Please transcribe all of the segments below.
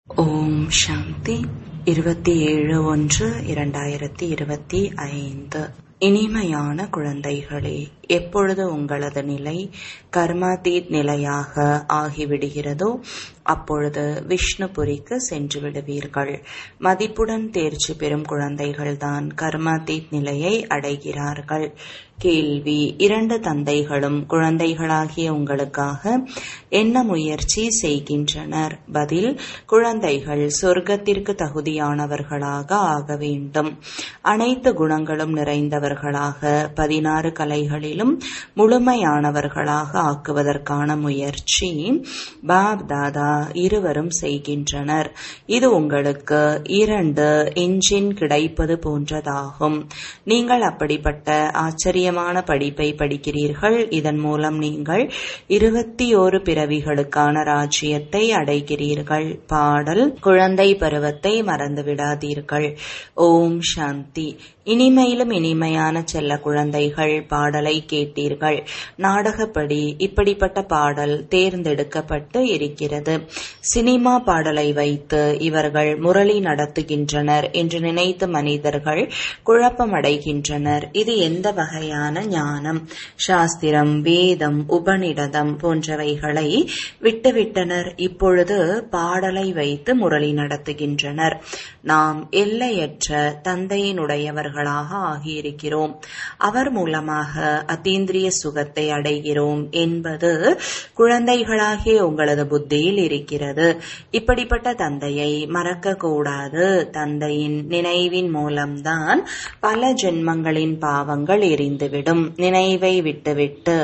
ஓம் சாந்தி இருபத்தி ஏழு ஒன்று இரண்டாயிரத்தி இருபத்தி ஐந்து இனிமையான குழந்தைகளே எப்பொழுது உங்களது நிலை கர்மாதீத் நிலையாக ஆகிவிடுகிறதோ அப்பொழுது விஷ்ணுபுரிக்கு சென்று விடுவீர்கள் மதிப்புடன் தேர்ச்சி பெறும் குழந்தைகள்தான் கர்மாதீத் நிலையை அடைகிறார்கள் கேள்வி இரண்டு தந்தைகளும் குழந்தைகளாகிய உங்களுக்காக என்ன முயற்சி செய்கின்றனர் பதில் குழந்தைகள் சொர்க்கத்திற்கு தகுதியானவர்களாக ஆக வேண்டும் அனைத்து குணங்களும் நிறைந்தவர்களாக பதினாறு கலைகளிலும் முழுமையானவர்களாக ஆக்குவதற்கான முயற்சி பாப் தாதா இருவரும் செய்கின்றனர் இது உங்களுக்கு இரண்டு இன்ஜின் கிடைப்பது போன்றதாகும் நீங்கள் அப்படிப்பட்ட ஆச்சரியமான படிப்பை படிக்கிறீர்கள் இதன் மூலம் நீங்கள் இருபத்தி ஓரு பிறவிகளுக்கான ராஜ்யத்தை அடைகிறீர்கள் பாடல் குழந்தை பருவத்தை மறந்துவிடாதீர்கள் ஓம் சாந்தி இனிமையிலும் இனிமையான செல்ல குழந்தைகள் பாடலை கேட்டீர்கள் நாடகப்படி இப்படிப்பட்ட பாடல் தேர்ந்தெடுக்கப்பட்டு இருக்கிறது சினிமா பாடலை வைத்து இவர்கள் முரளி நடத்துகின்றனர் என்று நினைத்து மனிதர்கள் குழப்பமடைகின்றனர் இது எந்த வகையான ஞானம் சாஸ்திரம் வேதம் உபநிடதம் போன்றவைகளை விட்டுவிட்டனர் இப்பொழுது பாடலை வைத்து முரளி நடத்துகின்றனர் நாம் எல்லையற்ற தந்தையினுடையவர்களாக ஆகியிருக்கிறோம் அவர் மூலமாக அத்தீந்திரிய சுகத்தை அடைகிறோம் என்பது குழந்தைகளாகிய உங்களது புத்தியில் இருக்கிறது இப்படிப்பட்ட தந்தையை மறக்க கூடாது தந்தையின் நினைவின் மூலம்தான் பல ஜென்மங்களின் பாவங்கள் எரிந்துவிடும் நினைவை விட்டுவிட்டு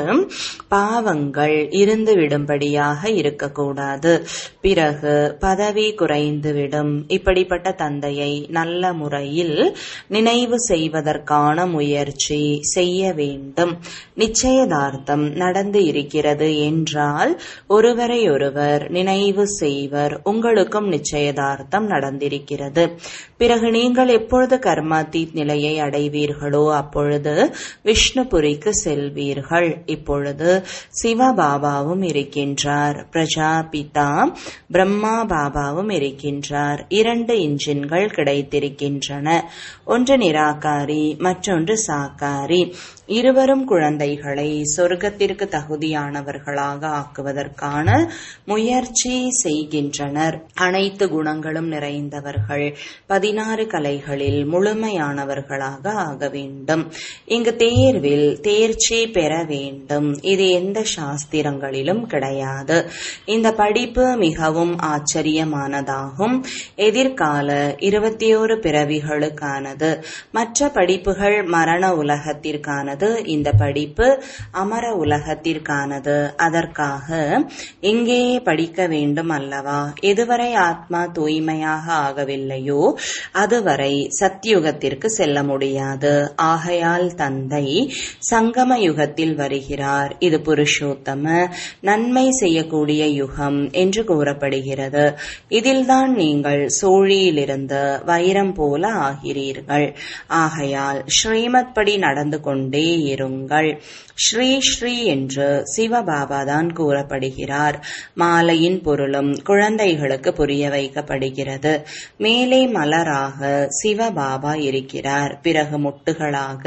பாவங்கள் இருந்து விடும்படியாக இருக்கக்கூடாது பிறகு பதவி குறைந்துவிடும் இப்படிப்பட்ட தந்தையை நல்ல முறையில் நினைவு செய்வதற்கான முயற்சி செய்ய வேண்டும் நிச்சயதார்த்தம் நடந்து இருக்கிறது என்றால் ஒருவரை ஒருவர் நினைவு செய்வர் உங்களுக்கும் நிச்சயதார்த்தம் நடந்திருக்கிறது பிறகு நீங்கள் எப்பொழுது கர்மாத்தீத் நிலையை அடைவீர்களோ அப்பொழுது விஷ்ணுபுரிக்கு செல்வீர்கள் இப்பொழுது சிவபாபாவும் இருக்கின்றார் பிரஜாபிதா பிரம்மா பாபாவும் இருக்கின்றார் இரண்டு இன்ஜின்கள் கிடைத்திருக்கின்றன ஒன்று நிராகாரி மற்றொன்று சாக்காரி இருவரும் குழந்தைகளை சொர்க்கத்திற்கு தகுதியானவர்களாக ஆக்குவதற்கான முயற்சி செய்கின்றனர் அனைத்து குணங்களும் நிறைந்தவர்கள் பதினாறு கலைகளில் முழுமையானவர்களாக ஆக வேண்டும் இங்கு தேர்வில் தேர்ச்சி பெற வேண்டும் இது எந்த சாஸ்திரங்களிலும் கிடையாது இந்த படிப்பு மிகவும் ஆச்சரியமானதாகும் எதிர்கால இருபத்தி ஓரு பிறவிகளுக்கானது மற்ற படிப்புகள் மரண உலகத்திற்கானது இந்த படிப்பு அமர உலகத்திற்கானது அதற்காக இங்கேயே படிக்க வேண்டும் அல்லவா எதுவரை ஆத்மா தூய்மையாக ஆகவில்லையோ அதுவரை சத்தியுகத்திற்கு செல்ல முடியாது ஆகையால் தந்தை சங்கம யுகத்தில் வருகிறார் இது புருஷோத்தம நன்மை செய்யக்கூடிய யுகம் என்று கூறப்படுகிறது இதில்தான் நீங்கள் சோழியிலிருந்து வைரம் போல ஆகிறீர்கள் ஆகையால் ஸ்ரீமத் படி நடந்து கொண்டே இருங்கள் ஸ்ரீ ஸ்ரீ என்று சிவபாபா தான் கூறப்படுகிறார் மாலையின் பொருளும் குழந்தைகளுக்கு புரிய வைக்கப்படுகிறது மேலே மலராக சிவபாபா இருக்கிறார் பிறகு முட்டுகளாக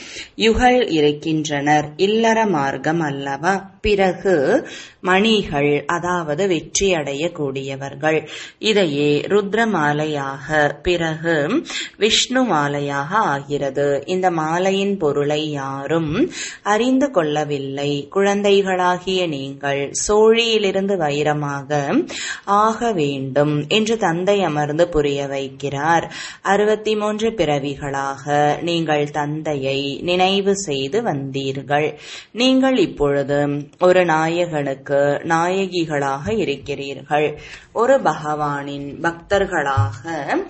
யுகள் இருக்கின்றனர் இல்லற மார்க்கம் அல்லவா பிறகு மணிகள் அதாவது வெற்றி அடையக்கூடியவர்கள் இதையே ருத்ர மாலையாக பிறகு விஷ்ணு மாலையாக ஆகிறது இந்த மாலையின் பொருளை யாரும் அறிந்து கொள்ளவில்லை குழந்தைகளாகிய நீங்கள் சோழியிலிருந்து வைரமாக ஆக வேண்டும் என்று தந்தை அமர்ந்து புரிய வைக்கிறார் அறுபத்தி மூன்று பிறவிகளாக நீங்கள் தந்தையை நினைவு செய்து வந்தீர்கள் நீங்கள் இப்பொழுது ஒரு நாயகனுக்கு நாயகிகளாக இருக்கிறீர்கள் ஒரு பகவானின் பக்தர்களாக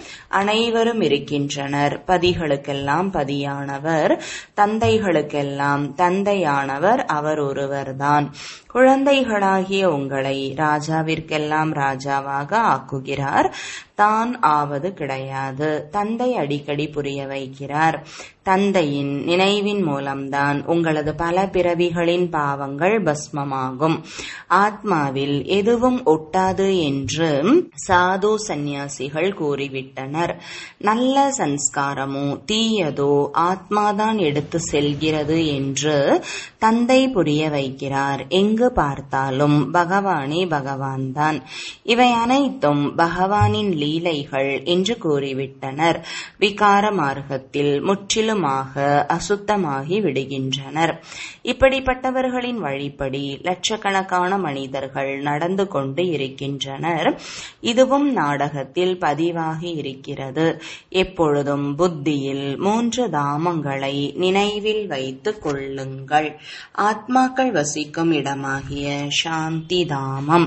அனைவரும் இருக்கின்றனர் பதிகளுக்கெல்லாம் பதியானவர் தந்தைகளுக்கெல்லாம் தந்தையானவர் அவர் ஒருவர்தான் குழந்தைகளாகிய உங்களை ராஜாவிற்கெல்லாம் ராஜாவாக ஆக்குகிறார் தான் ஆவது கிடையாது தந்தை அடிக்கடி புரிய வைக்கிறார் தந்தையின் நினைவின் மூலம்தான் உங்களது பல பிறவிகளின் பாவங்கள் பஸ்மமாகும் ஆத்மாவில் எதுவும் ஒட்டாது என்று சாது சந்நியாசிகள் கூறிவிட்டனர் நல்ல சன்ஸ்காரமோ தீயதோ ஆத்மாதான் எடுத்து செல்கிறது என்று தந்தை புரிய வைக்கிறார் எங்கு பார்த்தாலும் பகவானே பகவான்தான் இவை அனைத்தும் பகவானின் லீலைகள் என்று கூறிவிட்டனர் விகார மார்க்கத்தில் முற்றிலுமாக அசுத்தமாகி விடுகின்றனர் இப்படிப்பட்டவர்களின் வழிப்படி லட்சக்கணக்கான மனிதர்கள் நடந்து கொண்டு இருக்கின்றனர் இதுவும் நாடகத்தில் பதிவாகி இருக்கிறது எப்பொழுதும் புத்தியில் மூன்று தாமங்களை நினைவில் வைத்துக் கொள்ளுங்கள் ஆத்மாக்கள் வசிக்கும் இடமாகிய சாந்தி தாமம்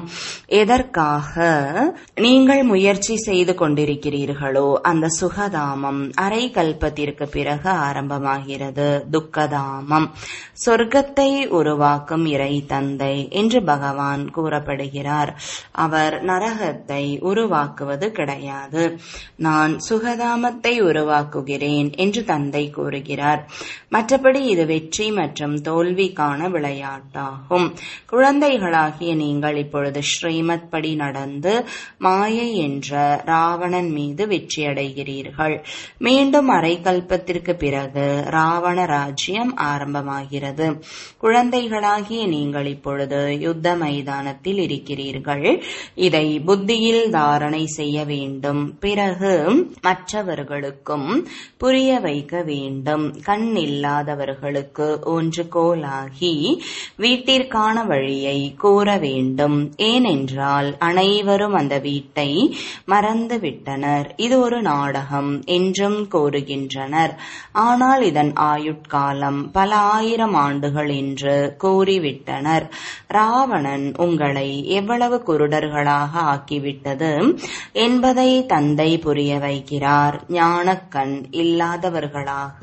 எதற்காக நீங்கள் முயற்சி செய்து கொண்டிருக்கிறீர்களோ அந்த சுகதாமம் அரை கல்பத்திற்கு பிறகு ஆரம்பமாகிறது துக்கதாமம் சொர்க்கத்தை உருவாக்கும் இறை தந்தை என்று பகவான் கூறப்படுகிறார் அவர் நரகத்தை உருவாக்குவது கிடையாது நான் சுகதாமத்தை உருவாக்குகிறேன் என்று தந்தை கூறுகிறார் மற்றபடி இது வெற்றி மற்றும் தோல்விக்கான விளையாட்டாகும் குழந்தைகளாகிய நீங்கள் இப்பொழுது ஸ்ரீமத் படி நடந்து மாயை என்ற ராவணன் மீது வெற்றியடைகிறீர்கள் மீண்டும் அரைக்கல்பத்திற்கு பிறகு ராவண ராஜ்யம் ஆரம்பமாகிறது குழந்தைகளாகிய நீங்கள் இப்பொழுது யுத்த மைதானத்தில் இருக்கிறீர்கள் இதை புத்தியில் தாரணை செய்ய வேண்டும் பிறகு மற்றவர்களுக்கும் புரிய வைக்க வேண்டும் கண் இல்லாதவர்களுக்கு ஒன்று கோலாகி வீட்டிற்கான வழியை கூற வேண்டும் ஏனென்றால் அனைவரும் அந்த வீட்டை மறந்து விட்டனர் இது ஒரு நாடகம் என்றும் கூறுகின்றனர் ஆனால் இதன் ஆயுட்காலம் பல ஆயிரம் ஆண்டுகள் என்று கூறிவிட்டனர் ராவணன் உங்களை எவ்வளவு குருடர்களாக ஆக்கிவிட்டது என்பதை தந்தை புரிய வைக்கிறார் ஞானக்கண் இல்லாதவர்களாக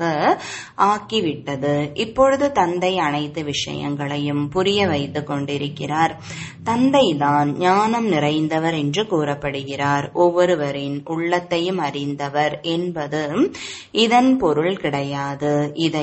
ஆக்கிவிட்டது இப்பொழுது தந்தை அனைத்து விஷயங்களையும் புரிய வைத்துக் கொண்டிருக்கிறார் தந்தைதான் ஞானம் நிறைந்தவர் என்று கூறப்படுகிறார் ஒவ்வொருவரின் உள்ளத்தையும் அறிந்தவர் என்பது இதன் பொருள் கிடையாது இதை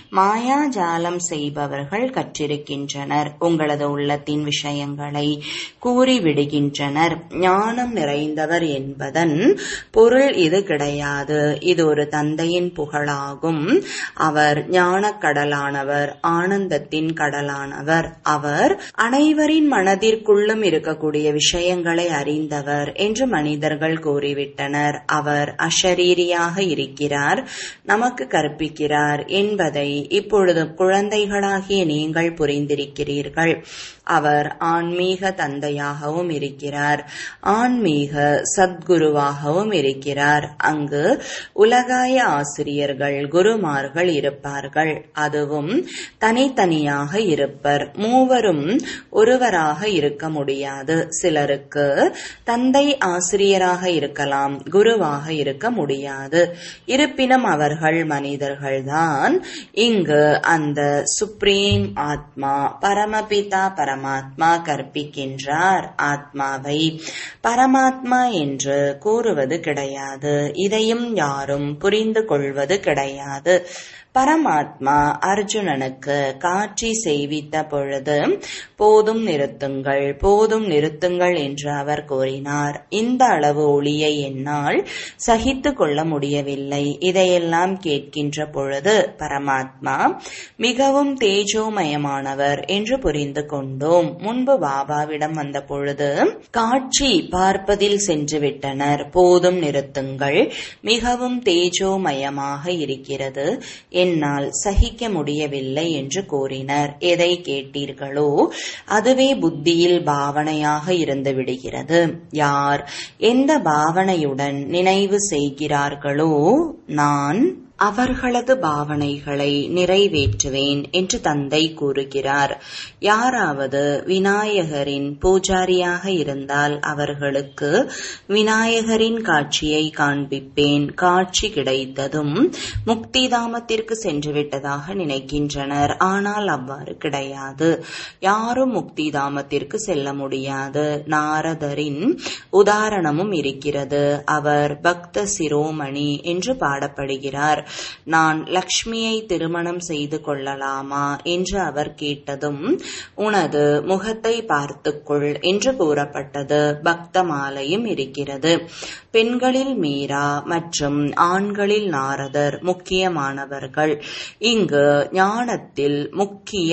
மாயாஜாலம் செய்பவர்கள் கற்றிருக்கின்றனர் உங்களது உள்ளத்தின் விஷயங்களை கூறிவிடுகின்றனர் ஞானம் நிறைந்தவர் என்பதன் பொருள் இது கிடையாது இது ஒரு தந்தையின் புகழாகும் அவர் ஞான கடலானவர் ஆனந்தத்தின் கடலானவர் அவர் அனைவரின் மனதிற்குள்ளும் இருக்கக்கூடிய விஷயங்களை அறிந்தவர் என்று மனிதர்கள் கூறிவிட்டனர் அவர் அஷரீரியாக இருக்கிறார் நமக்கு கற்பிக்கிறார் என்பதை இப்பொழுது குழந்தைகளாகிய நீங்கள் புரிந்திருக்கிறீர்கள் அவர் ஆன்மீக தந்தையாகவும் இருக்கிறார் ஆன்மீக சத்குருவாகவும் இருக்கிறார் அங்கு உலகாய ஆசிரியர்கள் குருமார்கள் இருப்பார்கள் அதுவும் தனித்தனியாக இருப்பர் மூவரும் ஒருவராக இருக்க முடியாது சிலருக்கு தந்தை ஆசிரியராக இருக்கலாம் குருவாக இருக்க முடியாது இருப்பினும் அவர்கள் மனிதர்கள்தான் இங்கு அந்த சுப்ரீம் ஆத்மா பரமபிதா பரமாத்மா கற்பிக்கின்றார் ஆத்மாவை பரமாத்மா என்று கூறுவது கிடையாது இதையும் யாரும் புரிந்து கொள்வது கிடையாது பரமாத்மா அர்ஜுனனுக்கு காட்சி செய்வித்த பொழுது போதும் நிறுத்துங்கள் போதும் நிறுத்துங்கள் என்று அவர் கூறினார் இந்த அளவு ஒளியை என்னால் சகித்து கொள்ள முடியவில்லை இதையெல்லாம் கேட்கின்ற பொழுது பரமாத்மா மிகவும் தேஜோமயமானவர் என்று புரிந்து கொண்டோம் முன்பு பாபாவிடம் வந்த பொழுது காட்சி பார்ப்பதில் சென்று விட்டனர் போதும் நிறுத்துங்கள் மிகவும் தேஜோமயமாக இருக்கிறது என்னால் சகிக்க முடியவில்லை என்று கூறினர் எதை கேட்டீர்களோ அதுவே புத்தியில் பாவனையாக இருந்து விடுகிறது யார் எந்த பாவனையுடன் நினைவு செய்கிறார்களோ நான் அவர்களது பாவனைகளை நிறைவேற்றுவேன் என்று தந்தை கூறுகிறார் யாராவது விநாயகரின் பூஜாரியாக இருந்தால் அவர்களுக்கு விநாயகரின் காட்சியை காண்பிப்பேன் காட்சி கிடைத்ததும் முக்திதாமத்திற்கு சென்றுவிட்டதாக நினைக்கின்றனர் ஆனால் அவ்வாறு கிடையாது யாரும் முக்திதாமத்திற்கு செல்ல முடியாது நாரதரின் உதாரணமும் இருக்கிறது அவர் பக்த சிரோமணி என்று பாடப்படுகிறார் நான் லக்ஷ்மியை திருமணம் செய்து கொள்ளலாமா என்று அவர் கேட்டதும் உனது முகத்தை பார்த்துக்கொள் என்று கூறப்பட்டது பக்த மாலையும் இருக்கிறது பெண்களில் மீரா மற்றும் ஆண்களில் நாரதர் முக்கியமானவர்கள் இங்கு ஞானத்தில் முக்கிய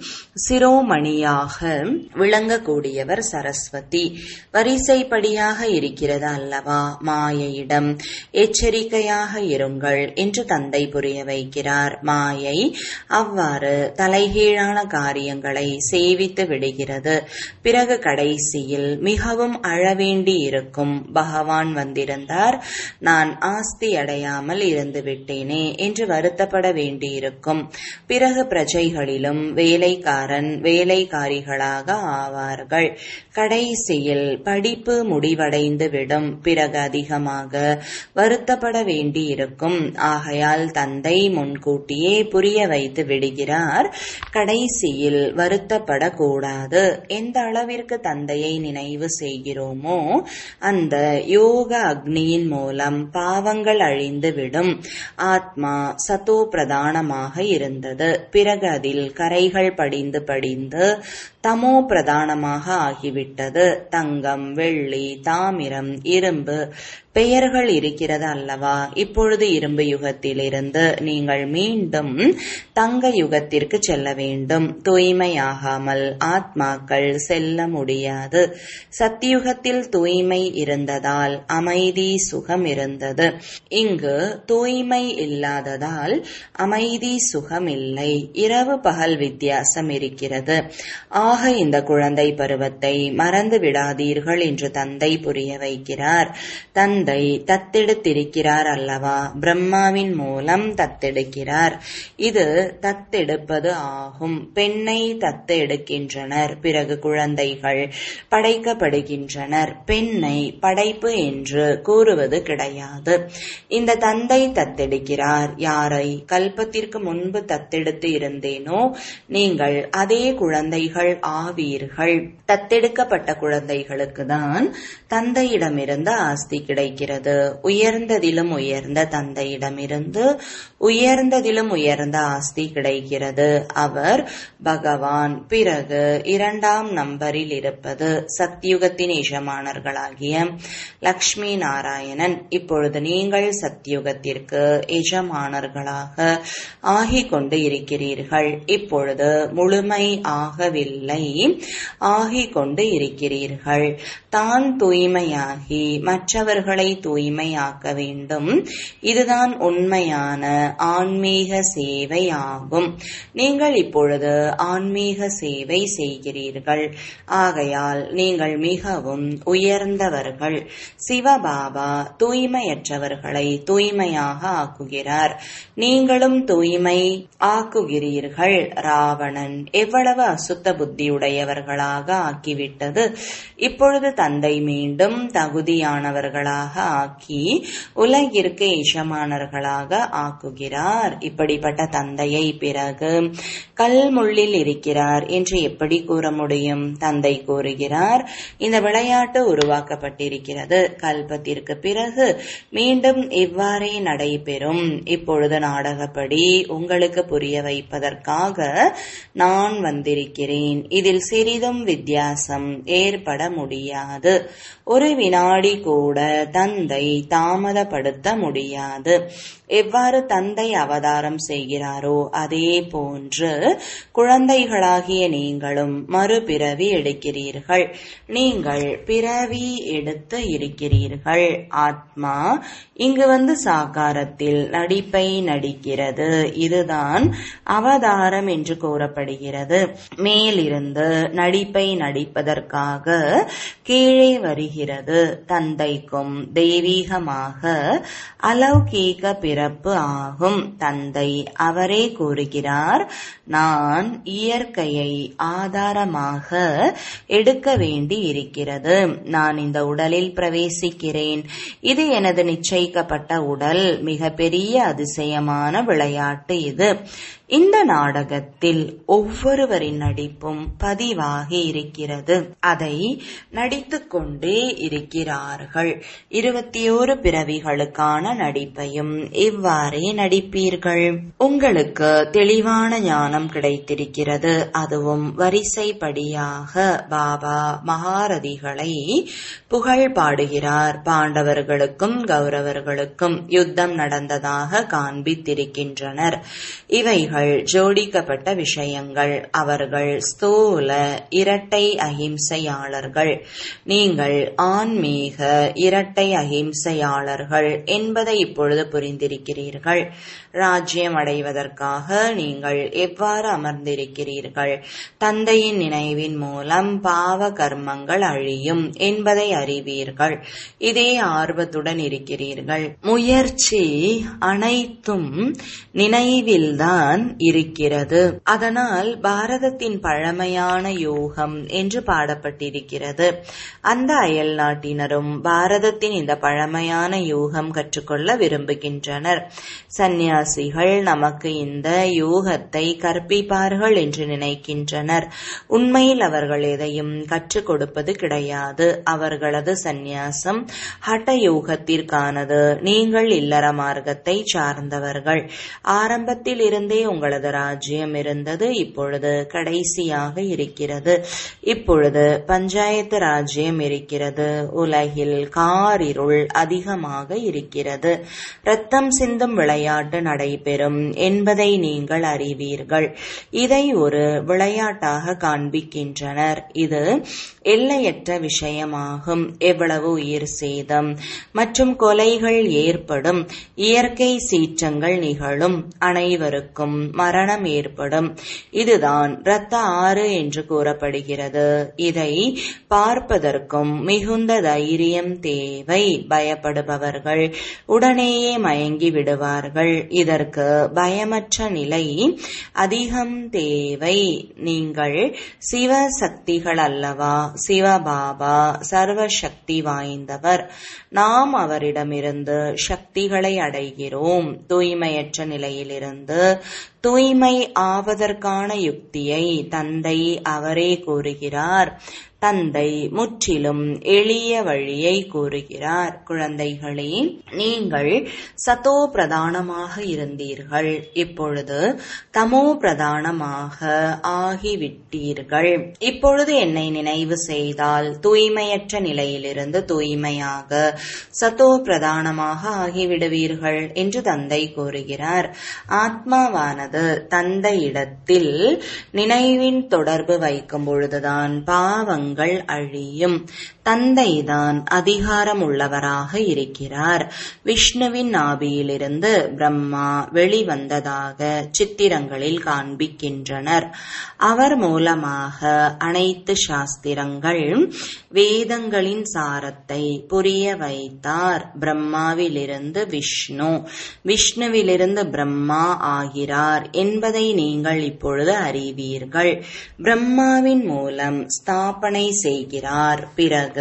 சிரோமணியாக விளங்கக்கூடியவர் சரஸ்வதி வரிசைப்படியாக இருக்கிறது அல்லவா மாயையிடம் எச்சரிக்கையாக இருங்கள் என்று தந்தை புரிய வைக்கிறார் மாயை அவ்வாறு தலைகீழான காரியங்களை சேவித்து விடுகிறது பிறகு கடைசியில் மிகவும் அழவேண்டி இருக்கும் பகவான் வந்திருந்தார் நான் ஆஸ்தி அடையாமல் இருந்து விட்டேனே என்று வருத்தப்பட வேண்டியிருக்கும் பிறகு பிரஜைகளிலும் வேலைக்காரன் வேலைக்காரிகளாக ஆவார்கள் கடைசியில் படிப்பு முடிவடைந்து விடும் பிறகு அதிகமாக வருத்தப்பட வேண்டியிருக்கும் ஆகையால் தந்தை முன்கூட்டியே புரிய வைத்து விடுகிறார் கடைசியில் வருத்தப்படக்கூடாது எந்த அளவிற்கு தந்தையை நினைவு செய்கிறோமோ அந்த யோக அக்னியின் மூலம் பாவங்கள் அழிந்து விடும் ஆத்மா சதோ பிரதானமாக இருந்தது பிறகு அதில் கரைகள் படிந்து படிந்து தமோ பிரதானமாக ஆகிவிட்டது தங்கம் வெள்ளி தாமிரம் இரும்பு பெயர்கள் இருக்கிறது அல்லவா இப்பொழுது இரும்பு யுகத்திலிருந்து நீங்கள் மீண்டும் தங்க யுகத்திற்கு செல்ல வேண்டும் தூய்மையாகாமல் ஆத்மாக்கள் செல்ல முடியாது சத்தியுகத்தில் தூய்மை இருந்ததால் அமைதி சுகம் இருந்தது இங்கு தூய்மை இல்லாததால் அமைதி சுகம் இல்லை இரவு பகல் வித்தியாசம் இருக்கிறது ஆக இந்த குழந்தை பருவத்தை மறந்து விடாதீர்கள் என்று தந்தை புரிய வைக்கிறார் தந்தை தத்தெடுத்திருக்கிறார் அல்லவா பிரம்மாவின் மூலம் தத்தெடுக்கிறார் இது தத்தெடுப்பது ஆகும் பெண்ணை தத்தெடுக்கின்றனர் பிறகு குழந்தைகள் படைக்கப்படுகின்றனர் பெண்ணை படைப்பு என்று கூறுவது கிடையாது இந்த தந்தை தத்தெடுக்கிறார் யாரை கல்பத்திற்கு முன்பு தத்தெடுத்து இருந்தேனோ நீங்கள் அதே குழந்தைகள் ஆவீர்கள் தத்தெடுக்கப்பட்ட குழந்தைகளுக்கு தான் தந்தையிடமிருந்து ஆஸ்தி கிடைக்கிறது உயர்ந்ததிலும் உயர்ந்த தந்தையிடமிருந்து உயர்ந்ததிலும் உயர்ந்த ஆஸ்தி கிடைக்கிறது அவர் பகவான் பிறகு இரண்டாம் நம்பரில் இருப்பது சத்யுகத்தின் எஜமானர்களாகிய லக்ஷ்மி நாராயணன் இப்பொழுது நீங்கள் சத்யுகத்திற்கு எஜமானர்களாக ஆகிக் கொண்டு இருக்கிறீர்கள் இப்பொழுது முழுமை ஆகவில்லை ஆகிக் கொண்டு இருக்கிறீர்கள் தான் தூய்மையாகி மற்றவர்களை தூய்மையாக்க வேண்டும் இதுதான் உண்மையான ஆன்மீக சேவை ஆகும் நீங்கள் இப்பொழுது ஆன்மீக சேவை செய்கிறீர்கள் ஆகையால் நீங்கள் மிகவும் உயர்ந்தவர்கள் சிவபாபா தூய்மையற்றவர்களை தூய்மையாக ஆக்குகிறார் நீங்களும் தூய்மை ஆக்குகிறீர்கள் ராவணன் எவ்வளவு அசுத்த புத்தியுடையவர்களாக ஆக்கிவிட்டது இப்பொழுது தந்தை மீண்டும் தகுதியானவர்களாக ஆக்கி உலகிற்கு எஜமானர்களாக ஆக்குகிறார் இப்படிப்பட்ட தந்தையை பிறகு கல்முள்ளில் இருக்கிறார் என்று எப்படி கூற முடியும் தந்தை கூறுகிறார் இந்த விளையாட்டு உருவாக்கப்பட்டிருக்கிறது கல்பத்திற்கு பிறகு மீண்டும் இவ்வாறே நடைபெறும் இப்பொழுது நாடகப்படி உங்களுக்கு புரிய வைப்பதற்காக நான் வந்திருக்கிறேன் இதில் சிறிதும் வித்தியாசம் ஏற்பட முடியாது ஒரு வினாடி கூட தந்தை தாமதப்படுத்த முடியாது எவ்வாறு தந்தை அவதாரம் செய்கிறாரோ அதே போன்று குழந்தைகளாகிய நீங்களும் மறுபிறவி எடுக்கிறீர்கள் நீங்கள் பிறவி எடுத்து இருக்கிறீர்கள் ஆத்மா இங்கு வந்து சாகாரத்தில் நடிப்பை நடிக்கிறது இதுதான் அவதாரம் என்று கூறப்படுகிறது மேலிருந்து நடிப்பை நடிப்பதற்காக கீழே வருகிறது தந்தைக்கும் தெய்வீகமாக அலௌகீக பிறப்பு ஆகும் தந்தை அவரே கூறுகிறார் நான் இயற்கையை ஆதாரமாக எடுக்க வேண்டி இருக்கிறது நான் இந்த உடலில் பிரவேசிக்கிறேன் இது எனது நிச்சயிக்கப்பட்ட உடல் மிக பெரிய அதிசயமான விளையாட்டு இது இந்த நாடகத்தில் ஒவ்வொருவரின் நடிப்பும் பதிவாகி இருக்கிறது அதை நடித்துக் கொண்டே இருக்கிறார்கள் இருபத்தி ஓரு பிறவிகளுக்கான நடிப்பையும் இவ்வாறே நடிப்பீர்கள் உங்களுக்கு தெளிவான ஞானம் கிடைத்திருக்கிறது அதுவும் வரிசைப்படியாக பாபா மகாரதிகளை புகழ் பாடுகிறார் பாண்டவர்களுக்கும் கௌரவர்களுக்கும் யுத்தம் நடந்ததாக காண்பித்திருக்கின்றனர் இவைகள் ஜோடிக்கப்பட்ட விஷயங்கள் அவர்கள் ஸ்தூல இரட்டை அகிம்சையாளர்கள் நீங்கள் ஆன்மீக இரட்டை அகிம்சையாளர்கள் என்பதை இப்பொழுது புரிந்திருக்கிறீர்கள் ராஜ்யம் அடைவதற்காக நீங்கள் எவ்வாறு அமர்ந்திருக்கிறீர்கள் தந்தையின் நினைவின் மூலம் பாவ கர்மங்கள் அழியும் என்பதை அறிவீர்கள் இதே ஆர்வத்துடன் இருக்கிறீர்கள் முயற்சி அனைத்தும் நினைவில்தான் இருக்கிறது அதனால் பாரதத்தின் பழமையான யோகம் என்று பாடப்பட்டிருக்கிறது அந்த அயல் நாட்டினரும் பாரதத்தின் இந்த பழமையான யோகம் கற்றுக்கொள்ள விரும்புகின்றனர் சந்நியாசிகள் நமக்கு இந்த யோகத்தை கற்பிப்பார்கள் என்று நினைக்கின்றனர் உண்மையில் அவர்கள் எதையும் கற்றுக் கொடுப்பது கிடையாது அவர்களது சந்நியாசம் ஹட்ட யோகத்திற்கானது நீங்கள் இல்லற மார்க்கத்தை சார்ந்தவர்கள் ஆரம்பத்தில் இருந்தே உங்களது ராஜ்யம் இருந்தது இப்பொழுது கடைசியாக இருக்கிறது இப்பொழுது பஞ்சாயத்து ராஜ்யம் இருக்கிறது உலகில் காரிருள் அதிகமாக இருக்கிறது ரத்தம் சிந்தும் விளையாட்டு நடைபெறும் என்பதை நீங்கள் அறிவீர்கள் இதை ஒரு விளையாட்டாக காண்பிக்கின்றனர் இது எல்லையற்ற விஷயமாகும் எவ்வளவு உயிர் சேதம் மற்றும் கொலைகள் ஏற்படும் இயற்கை சீற்றங்கள் நிகழும் அனைவருக்கும் மரணம் ஏற்படும் இதுதான் இரத்த ஆறு என்று கூறப்படுகிறது இதை பார்ப்பதற்கும் மிகுந்த தைரியம் தேவை பயப்படுபவர்கள் உடனேயே மயங்கி விடுவார்கள் இதற்கு பயமற்ற நிலை அதிகம் தேவை நீங்கள் சிவ சக்திகள் அல்லவா சிவபாபா சர்வ சக்தி வாய்ந்தவர் நாம் அவரிடமிருந்து சக்திகளை அடைகிறோம் தூய்மையற்ற நிலையிலிருந்து தூய்மை ஆவதற்கான யுக்தியை தந்தை அவரே கூறுகிறார் தந்தை முற்றிலும் எளிய வழியை கூறுகிறார் குழந்தைகளே நீங்கள் சதோ பிரதானமாக இருந்தீர்கள் இப்பொழுது தமோ பிரதானமாக ஆகிவிட்டீர்கள் இப்பொழுது என்னை நினைவு செய்தால் தூய்மையற்ற நிலையிலிருந்து தூய்மையாக சதோ பிரதானமாக ஆகிவிடுவீர்கள் என்று தந்தை கூறுகிறார் ஆத்மாவானது தந்தையிடத்தில் நினைவின் தொடர்பு வைக்கும் பொழுதுதான் பாவங்கள் பாவங்கள் அழியும் தந்தைதான் அதிகாரம் உள்ளவராக இருக்கிறார் விஷ்ணுவின் நாபியிலிருந்து பிரம்மா வெளிவந்ததாக சித்திரங்களில் காண்பிக்கின்றனர் அவர் மூலமாக அனைத்து சாஸ்திரங்கள் வேதங்களின் சாரத்தை புரிய வைத்தார் பிரம்மாவிலிருந்து விஷ்ணு விஷ்ணுவிலிருந்து பிரம்மா ஆகிறார் என்பதை நீங்கள் இப்பொழுது அறிவீர்கள் பிரம்மாவின் மூலம் ஸ்தாபனை செய்கிறார் பிறகு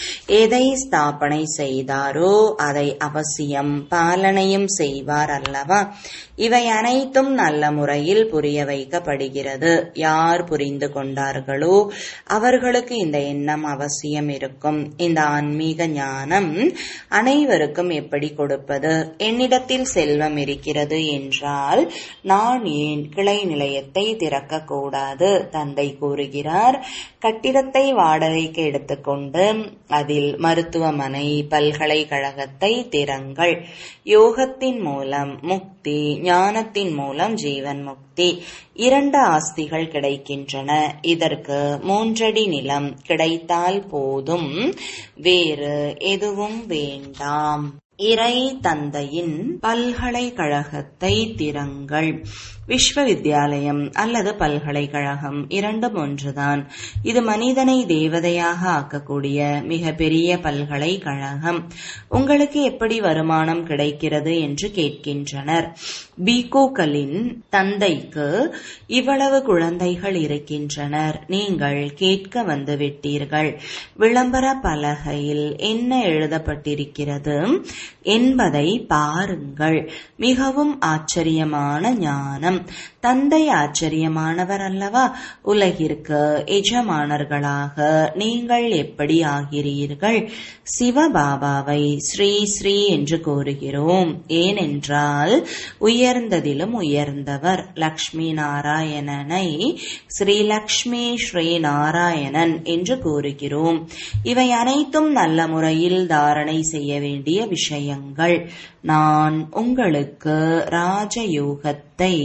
எதை ஸ்தாபனை செய்தாரோ அதை அவசியம் பாலனையும் செய்வார் அல்லவா இவை அனைத்தும் நல்ல முறையில் புரிய வைக்கப்படுகிறது யார் புரிந்து கொண்டார்களோ அவர்களுக்கு இந்த எண்ணம் அவசியம் இருக்கும் இந்த ஆன்மீக ஞானம் அனைவருக்கும் எப்படி கொடுப்பது என்னிடத்தில் செல்வம் இருக்கிறது என்றால் நான் ஏன் கிளை நிலையத்தை திறக்க கூடாது தந்தை கூறுகிறார் கட்டிடத்தை வாடகைக்கு எடுத்துக்கொண்டு அதில் மருத்துவமனை பல்கலைக்கழகத்தை திறங்கள் யோகத்தின் மூலம் முக்தி ஞானத்தின் மூலம் ஜீவன் முக்தி இரண்டு ஆஸ்திகள் கிடைக்கின்றன இதற்கு மூன்றடி நிலம் கிடைத்தால் போதும் வேறு எதுவும் வேண்டாம் இறை தந்தையின் பல்கலைக்கழகத்தை திறங்கள் விஸ்வவித்யாலயம் அல்லது பல்கலைக்கழகம் இரண்டும் ஒன்றுதான் இது மனிதனை தேவதையாக ஆக்கக்கூடிய மிக பெரிய பல்கலைக்கழகம் உங்களுக்கு எப்படி வருமானம் கிடைக்கிறது என்று கேட்கின்றனர் பீகோக்களின் தந்தைக்கு இவ்வளவு குழந்தைகள் இருக்கின்றனர் நீங்கள் கேட்க வந்துவிட்டீர்கள் விளம்பர பலகையில் என்ன எழுதப்பட்டிருக்கிறது என்பதை பாருங்கள் மிகவும் ஆச்சரியமான ஞானம் தந்தை ஆச்சரியமானவர் அல்லவா உலகிற்கு எஜமானர்களாக நீங்கள் எப்படி ஆகிறீர்கள் சிவபாபாவை ஸ்ரீ ஸ்ரீ என்று கூறுகிறோம் ஏனென்றால் உயர்ந்ததிலும் உயர்ந்தவர் லக்ஷ்மி நாராயணனை ஸ்ரீ லக்ஷ்மி ஸ்ரீ நாராயணன் என்று கூறுகிறோம் இவை அனைத்தும் நல்ல முறையில் தாரணை செய்ய வேண்டிய விஷயங்கள் நான் உங்களுக்கு ராஜயோகத்தை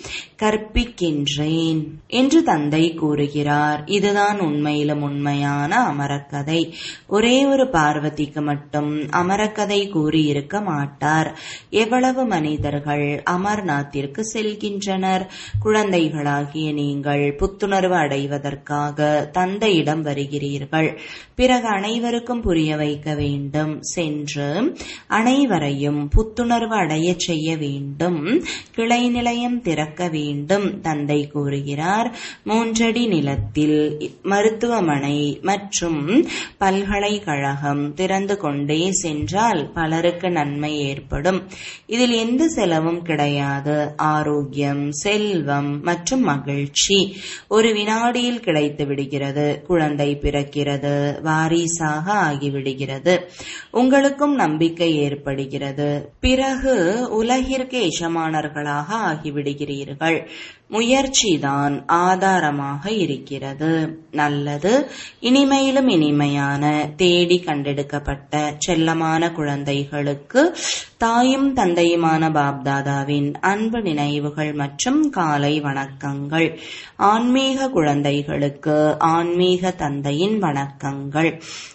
கற்பிக்கின்றேன் என்று தந்தை கூறுகிறார் இதுதான் உண்மையிலும் உண்மையான அமரக்கதை ஒரே ஒரு பார்வதிக்கு மட்டும் அமரக்கதை கூறியிருக்க மாட்டார் எவ்வளவு மனிதர்கள் அமர்நாத்திற்கு செல்கின்றனர் குழந்தைகளாகிய நீங்கள் புத்துணர்வு அடைவதற்காக தந்தையிடம் வருகிறீர்கள் பிறகு அனைவருக்கும் புரிய வைக்க வேண்டும் சென்று அனைவரையும் புத்துணர்வு அடைய செய்ய வேண்டும் கிளை நிலையம் திறக்க வேண்டும் தந்தை கூறுகிறார் மூன்றடி நிலத்தில் மருத்துவமனை மற்றும் பல்கலைக்கழகம் திறந்து கொண்டே சென்றால் பலருக்கு நன்மை ஏற்படும் இதில் எந்த செலவும் கிடையாது ஆரோக்கியம் செல்வம் மற்றும் மகிழ்ச்சி ஒரு வினாடியில் கிடைத்து விடுகிறது குழந்தை பிறக்கிறது வாரிசாக ஆகிவிடுகிறது உங்களுக்கும் நம்பிக்கை ஏற்படுகிறது பிறகு உலகிற்கு எஜமானர்களாக ஆகிவிடுகிறீர்கள் முயற்சிதான் ஆதாரமாக இருக்கிறது நல்லது இனிமையிலும் இனிமையான தேடி கண்டெடுக்கப்பட்ட செல்லமான குழந்தைகளுக்கு தாயும் தந்தையுமான பாப்தாதாவின் அன்பு நினைவுகள் மற்றும் காலை வணக்கங்கள் ஆன்மீக குழந்தைகளுக்கு ஆன்மீக தந்தையின் வணக்கங்கள்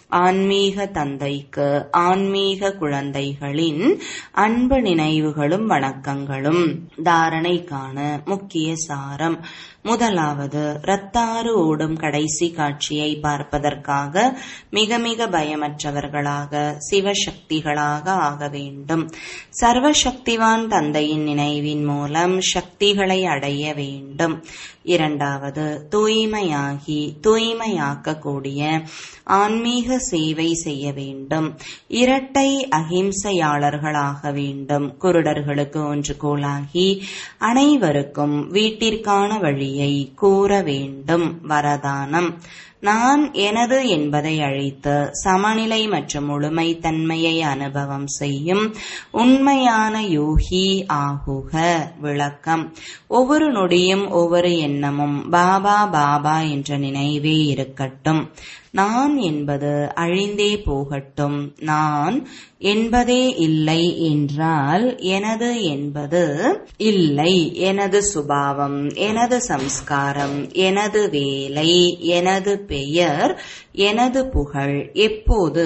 ஆன்மீக தந்தைக்கு ஆன்மீக குழந்தைகளின் அன்பு நினைவுகளும் வணக்கங்களும் தாரணைக்கான முக்கிய சாரம் முதலாவது ரத்தாறு ஓடும் கடைசி காட்சியை பார்ப்பதற்காக மிக மிக பயமற்றவர்களாக சிவசக்திகளாக ஆக வேண்டும் சர்வசக்திவான் தந்தையின் நினைவின் மூலம் சக்திகளை அடைய வேண்டும் இரண்டாவது தூய்மையாகி தூய்மையாக்கக்கூடிய ஆன்மீக சேவை செய்ய வேண்டும் இரட்டை அகிம்சையாளர்களாக வேண்டும் குருடர்களுக்கு ஒன்று கோலாகி அனைவருக்கும் வீட்டிற்கான வழியை கூற வேண்டும் வரதானம் நான் எனது என்பதை அழித்து சமநிலை மற்றும் முழுமைத்தன்மையை அனுபவம் செய்யும் உண்மையான யோகி ஆகுக விளக்கம் ஒவ்வொரு நொடியும் ஒவ்வொரு எண்ணமும் பாபா பாபா என்ற நினைவே இருக்கட்டும் நான் என்பது அழிந்தே போகட்டும் நான் என்பதே இல்லை என்றால் எனது என்பது இல்லை எனது சுபாவம் எனது சம்ஸ்காரம் எனது வேலை எனது பெயர் எனது புகழ் எப்போது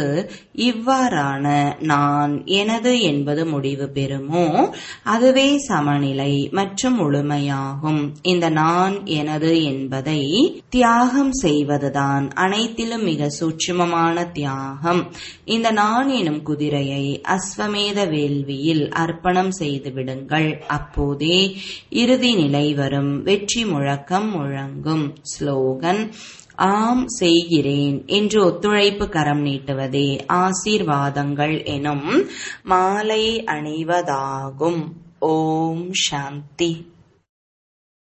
இவ்வாறான நான் எனது என்பது முடிவு பெறுமோ அதுவே சமநிலை மற்றும் முழுமையாகும் இந்த நான் எனது என்பதை தியாகம் செய்வதுதான் அனைத்திலும் மிக சூட்சுமமான தியாகம் இந்த நான் எனும் குதிரையை அஸ்வமேத வேள்வியில் அர்ப்பணம் செய்து விடுங்கள் அப்போதே இறுதி நிலை வரும் வெற்றி முழக்கம் முழங்கும் ஸ்லோகன் ஆம் செய்கிறேன் என்று ஒத்துழைப்பு கரம் நீட்டுவதே ஆசீர்வாதங்கள் எனும் மாலை அணிவதாகும் ஓம் சாந்தி